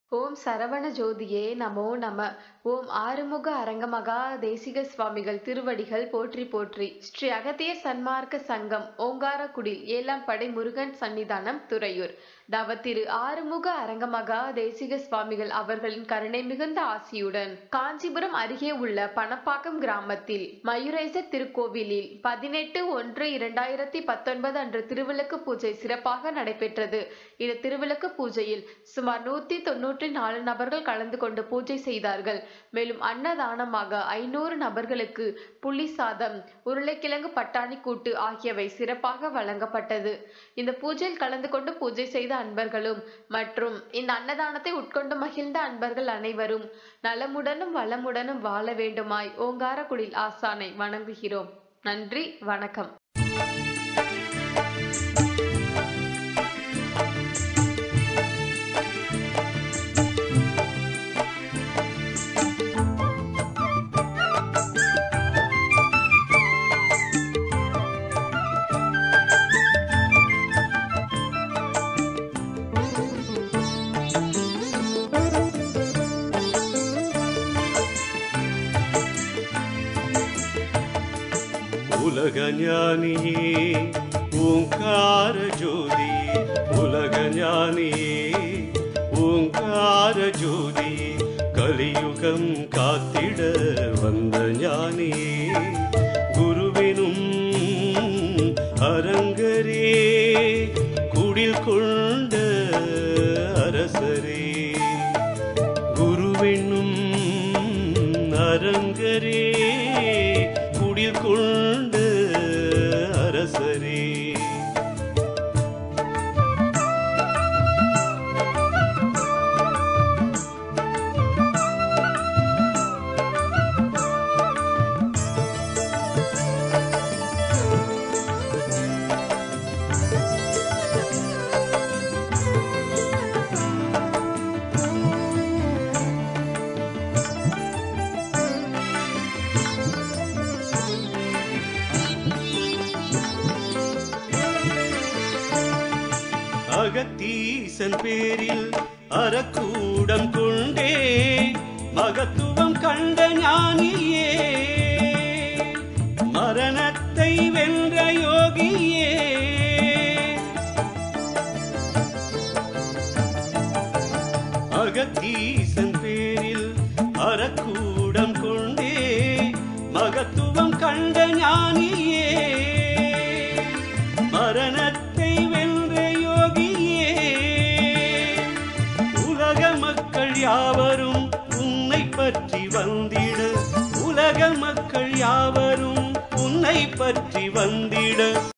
ஓம் சரவண ஜோதியே நமோ நம ஓம் ஆறுமுக அரங்கமகா தேசிக சுவாமிகள் திருவடிகள் போற்றி போற்றி ஸ்ரீ அகத்தியர் சன்மார்க்க சங்கம் ஓங்காரக்குடில் ஏழாம் படை முருகன் சன்னிதானம் துறையூர் தவ திரு ஆறுமுக அரங்கமகா தேசிக சுவாமிகள் அவர்களின் கருணை மிகுந்த ஆசியுடன் காஞ்சிபுரம் அருகே உள்ள பணப்பாக்கம் கிராமத்தில் மயூரேசர் திருக்கோவிலில் பதினெட்டு ஒன்று இரண்டாயிரத்தி பத்தொன்பது அன்று திருவிளக்கு பூஜை சிறப்பாக நடைபெற்றது இந்த திருவிளக்கு பூஜையில் சுமார் நூத்தி தொன்னூற்றி நாலு நபர்கள் கலந்து கொண்டு பூஜை செய்தார்கள் மேலும் அன்னதானமாக ஐநூறு நபர்களுக்கு புளி சாதம் உருளைக்கிழங்கு பட்டாணி கூட்டு ஆகியவை சிறப்பாக வழங்கப்பட்டது இந்த பூஜையில் கலந்து கொண்டு பூஜை செய்த அன்பர்களும் மற்றும் இந்த அன்னதானத்தை உட்கொண்டு மகிழ்ந்த அன்பர்கள் அனைவரும் நலமுடனும் வளமுடனும் வாழ வேண்டுமாய் ஓங்காரக்குடில் ஆசானை வணங்குகிறோம் நன்றி வணக்கம் உலக ஞானியே ஓங்கார ஜோதி உலக ஞானியே ஓங்கார ஜோதி கலியுகம் காத்திட வந்த ஞானியே குருவினும் அரங்கரே குடில் கொண்ட அரசரே குருவென்னும் அரங்கரே குடில் கொண்ட அரசரே அகத்தீசன் பேரில் அறக்கூடம் கொண்டே மகத்துவம் கண்ட ஞானியே மரணத்தை வென்ற யோகியே அகத்தீசன் பேரில் அறக்கூடம் கொண்டே மகத்துவம் கண்ட ஞானியே மரணத்தை வென்ற யோகியே உலக மக்கள் யாவரும் உன்னை பற்றி வந்திட உலக மக்கள் யாவரும் உன்னை பற்றி வந்திட